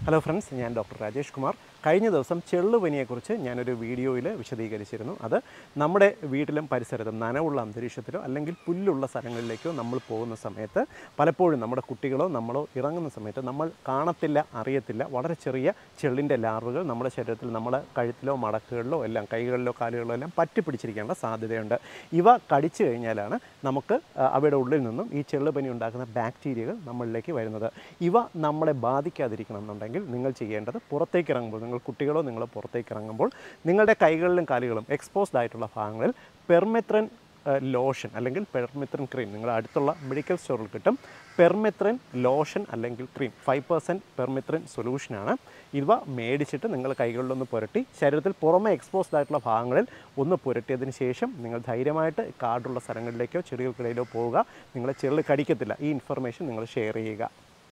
hello friends ഞാൻ doctor Rajesh Kumar കഴിഞ്ഞ ദിവസം ചെള്ളുപനിയെക്കുറിച്ച് ഞാനൊരു വീഡിയോയിൽ വിശദീകരിച്ചിരുന്നു അത് നമ്മുടെ വീട്ടിലും പരിസരത്തും നനവുള്ള അന്തരീക്ഷത്തിലോ അല്ലെങ്കിൽ പുല്ലുള്ള സ്ഥലങ്ങളിലേക്കോ നമ്മൾ പോകുന്ന സമയത്ത് പലപ്പോഴും നമ്മുടെ കുട്ടികളോ നമ്മളോ ഇറങ്ങുന്ന സമയത്ത് നമ്മൾ കാണത്തില്ല അറിയത്തില്ല വളരെ ചെറിയ ചെള്ളിൻ്റെ ലാർവുകൾ നമ്മുടെ ശരീരത്തിൽ നമ്മുടെ കഴുത്തിലോ മടക്കുകളിലോ എല്ലാം കൈകളിലോ കാലുകളിലോ എല്ലാം പറ്റി പിടിച്ചിരിക്കാനുള്ള സാധ്യതയുണ്ട് ഇവ കടിച്ചു കഴിഞ്ഞാലാണ് നമുക്ക് ആ, അവയുടെ ഉള്ളിൽ നിന്നും ഈ ചെള്ളുപനി ഉണ്ടാക്കുന്ന ബാക്ടീരിയകൾ നമ്മളിലേക്ക് വരുന്നത് ഇവ നമ്മളെ ബാധിക്കാതിരിക്കണം എന്നുണ്ടെങ്കിൽ നിങ്ങൾ ചെയ്യേണ്ടത് പുറത്തേക്ക് ഇറങ്ങുമ്പോൾ നിങ്ങൾ കുട്ടികളോ നിങ്ങളോ പുറത്തേക്ക് ഇറങ്ങുമ്പോൾ നിങ്ങളുടെ കൈകളിലും കാലുകളും എക്സ്പോസ്ഡ് ആയിട്ടുള്ള ഭാഗങ്ങളിൽ പെർമെത്രൻ ലോഷൻ അല്ലെങ്കിൽ പെർമെത്രൻ ക്രീം നിങ്ങളുടെ അടുത്തുള്ള മെഡിക്കൽ സ്റ്റോറിൽ കിട്ടും പെർമെത്രൻ ലോഷൻ അല്ലെങ്കിൽ ക്രീം ഫൈവ് പെർസെൻറ്റ് പെർമെത്രൻ സൊല്യൂഷനാണ് ഇവ മേടിച്ചിട്ട് നിങ്ങൾ കൈകളിലൊന്ന് പുരട്ടി ശരീരത്തിൽ പുറമെ എക്സ്പോസ്ഡ് ആയിട്ടുള്ള ഭാഗങ്ങളിൽ ഒന്ന് പുരട്ടിയതിന് ശേഷം നിങ്ങൾ ധൈര്യമായിട്ട് കാടുള്ള സ്ഥലങ്ങളിലേക്കോ ചെടികൾക്കിടയിലോ പോവുക നിങ്ങളെ ചെള്ളി കടിക്കത്തില്ല ഈ ഇൻഫർമേഷൻ നിങ്ങൾ ഷെയർ ചെയ്യുക